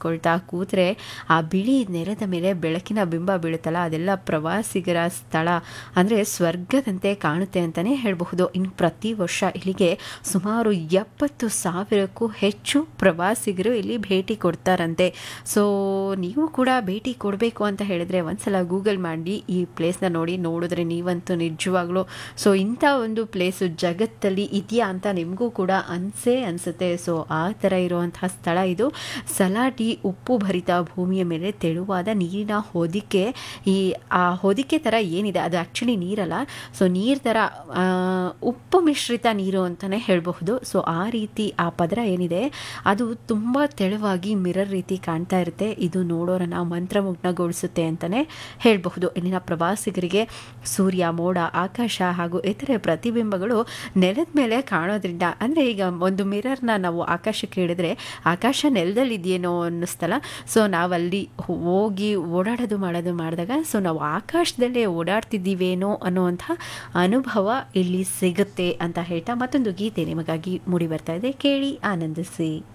ನೋಡ್ಕೊಳ್ತಾ ಕೂತ್ರೆ ಆ ಬಿಳಿ ನೆಲದ ಮೇಲೆ ಬೆಳಕಿನ ಬಿಂಬ ಬೀಳುತ್ತಲ್ಲ ಅದೆಲ್ಲ ಪ್ರವಾಸಿಗರ ಸ್ಥಳ ಅಂದರೆ ಸ್ವರ್ಗದಂತೆ ಕಾಣುತ್ತೆ ಅಂತಲೇ ಹೇಳಬಹುದು ಇನ್ನು ಪ್ರತಿ ವರ್ಷ ಇಲ್ಲಿಗೆ ಸುಮಾರು ಎಪ್ಪತ್ತು ಸಾವಿರಕ್ಕೂ ಹೆಚ್ಚು ಪ್ರವಾಸಿಗರು ಇಲ್ಲಿ ಭೇಟಿ ಕೊಡ್ತಾರಂತೆ ಸೊ ನೀವು ಕೂಡ ಭೇಟಿ ಕೊಡಬೇಕು ಅಂತ ಹೇಳಿದ್ರೆ ಒಂದ್ಸಲ ಗೂಗಲ್ ಮಾಡಿ ಈ ಪ್ಲೇಸ್ನ ನೋಡಿ ನೋಡಿದ್ರೆ ನೀವಂತೂ ನಿಜವಾಗ್ಲೂ ಸೊ ಇಂಥ ಒಂದು ಪ್ಲೇಸು ಜಗತ್ತಲ್ಲಿ ಇದೆಯಾ ಅಂತ ನಿಮಗೂ ಕೂಡ ಅನಿಸೇ ಅನಿಸುತ್ತೆ ಸೊ ಆ ಥರ ಇರುವಂತಹ ಸ್ಥಳ ಇದು ಸಲಾಟಿ ಉಪ್ಪು ಭರಿತ ಭೂಮಿಯ ಮೇಲೆ ತೆಳುವಾದ ನೀರಿನ ಹೊದಿಕೆ ಈ ಆ ಹೊದಿಕೆ ಥರ ಏನಿದೆ ಅದು ಆ್ಯಕ್ಚುಲಿ ನೀರಲ್ಲ ಸೊ ನೀರು ಥರ ಆ, ಉಪ್ಪು ಮಿಶ್ರಿತ ನೀರು ಅಂತಲೇ ಹೇಳಬಹುದು ಸೊ ಆ ರೀತಿ ಆ ಪದರ ಏನಿದೆ ಅದು ತುಂಬ ತೆಳುವಾಗಿ ಮಿರರ್ ರೀತಿ ಕಾಣ್ತಾ ಇರುತ್ತೆ ಇದು ನೋಡೋರನ್ನ ಮಂತ್ರಮುಗ್ನಗೊಳಿಸುತ್ತೆ ಅಂತಲೇ ಹೇಳಬಹುದು ಇಲ್ಲಿನ ಪ್ರವಾಸಿಗರಿಗೆ ಸೂರ್ಯ ಮೋಡ ಆಕಾಶ ಹಾಗೂ ಇತರೆ ಪ್ರತಿಬಿಂಬಗಳು ನೆಲದ ಮೇಲೆ ಕಾಣೋದ್ರಿಂದ ಅಂದರೆ ಈಗ ಒಂದು ಮಿರರ್ನ ನಾವು ಆಕಾಶಕ್ಕೆ ಹಿಡಿದ್ರೆ ಆಕಾಶ ನೆಲದಲ್ಲಿದೆಯೇನೋ ಅನ್ನಿಸ್ತಲ್ಲ ಸೊ ನಾವಲ್ಲಿ ಹೋಗಿ ಓಡಾಡೋದು ಮಾಡೋದು ಮಾಡಿದಾಗ ಸೊ ನಾವು ಆಕಾಶದಲ್ಲೇ ಓಡಾಡ್ತಿದ್ದೀವೇನೋ ಅನ್ನುವಂಥ ಅನುಭವ ಇಲ್ಲಿ ಸಿಗುತ್ತೆ ಅಂತ ಹೇಳ್ತಾ ಮತ್ತೊಂದು ಗೀತೆ ನಿಮಗಾಗಿ ಮೂಡಿ ಬರ್ತಾ ಇದೆ ಕೇಳಿ ಆನಂದಿಸಿ